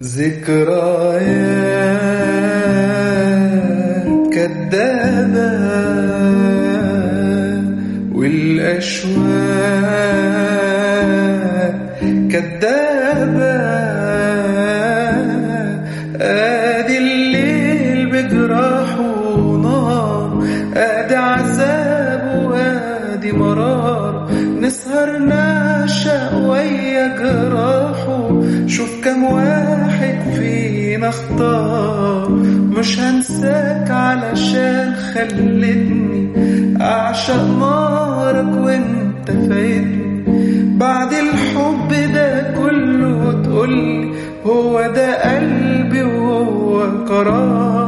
ذكريات كدابة والأشواق كدابة ادي الليل بجراح ونار ادي عذاب وادي مرار نسهر نعشق ويا جراحه شوف كم واحد فينا اختار مش هنساك علشان خلتني اعشق نارك وانت فايتني بعد الحب ده كله تقولي هو ده قلبي وهو قرار